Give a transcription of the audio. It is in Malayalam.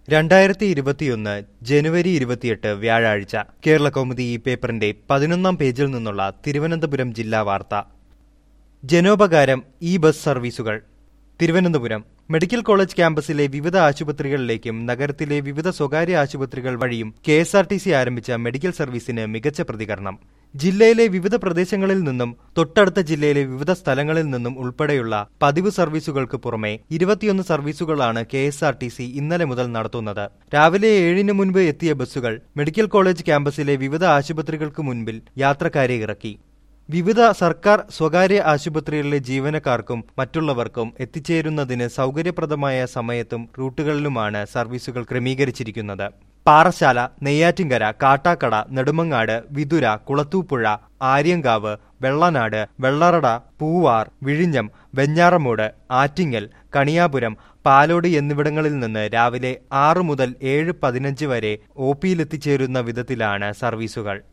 രണ്ടായിരത്തി ഇരുപത്തിയൊന്ന് ജനുവരി ഇരുപത്തിയെട്ട് വ്യാഴാഴ്ച കേരള കൗമുദി ഈ പേപ്പറിന്റെ പതിനൊന്നാം പേജിൽ നിന്നുള്ള തിരുവനന്തപുരം ജില്ലാ വാർത്ത ജനോപകാരം ഇ ബസ് സർവീസുകൾ തിരുവനന്തപുരം മെഡിക്കൽ കോളേജ് ക്യാമ്പസിലെ വിവിധ ആശുപത്രികളിലേക്കും നഗരത്തിലെ വിവിധ സ്വകാര്യ ആശുപത്രികൾ വഴിയും K S R T C ആരംഭിച്ച മെഡിക്കൽ സർവീസിന് മികച്ച പ്രതികരണം ജില്ലയിലെ വിവിധ പ്രദേശങ്ങളിൽ നിന്നും തൊട്ടടുത്ത ജില്ലയിലെ വിവിധ സ്ഥലങ്ങളിൽ നിന്നും ഉൾപ്പെടെയുള്ള പതിവ് സർവീസുകൾക്ക് പുറമെ ഇരുപത്തിയൊന്ന് സർവീസുകളാണ് K S R T C ഇന്നലെ മുതൽ നടത്തുന്നത് രാവിലെ ഏഴിന് മുൻപ് എത്തിയ ബസ്സുകൾ മെഡിക്കൽ കോളേജ് ക്യാമ്പസിലെ വിവിധ ആശുപത്രികൾക്ക് മുൻപിൽ യാത്രക്കാരെ ഇറക്കി വിവിധ സർക്കാർ സ്വകാര്യ ആശുപത്രികളിലെ ജീവനക്കാർക്കും മറ്റുള്ളവർക്കും എത്തിച്ചേരുന്നതിന് സൗകര്യപ്രദമായ സമയത്തും റൂട്ടുകളിലുമാണ് സർവീസുകൾ ക്രമീകരിച്ചിരിക്കുന്നത് പാറശാല നെയ്യാറ്റിൻകര കാട്ടാക്കട നെടുമങ്ങാട് വിതുര കുളത്തൂപ്പുഴ ആര്യങ്കാവ് വെള്ളനാട് വെള്ളറട പൂവാർ വിഴിഞ്ഞം വെഞ്ഞാറമൂട് ആറ്റിങ്ങൽ കണിയാപുരം പാലോട് എന്നിവിടങ്ങളിൽ നിന്ന് രാവിലെ ആറ് മുതൽ ഏഴ് പതിനഞ്ച് വരെ ഒ പിയിലെത്തിച്ചേരുന്ന വിധത്തിലാണ് സർവീസുകൾ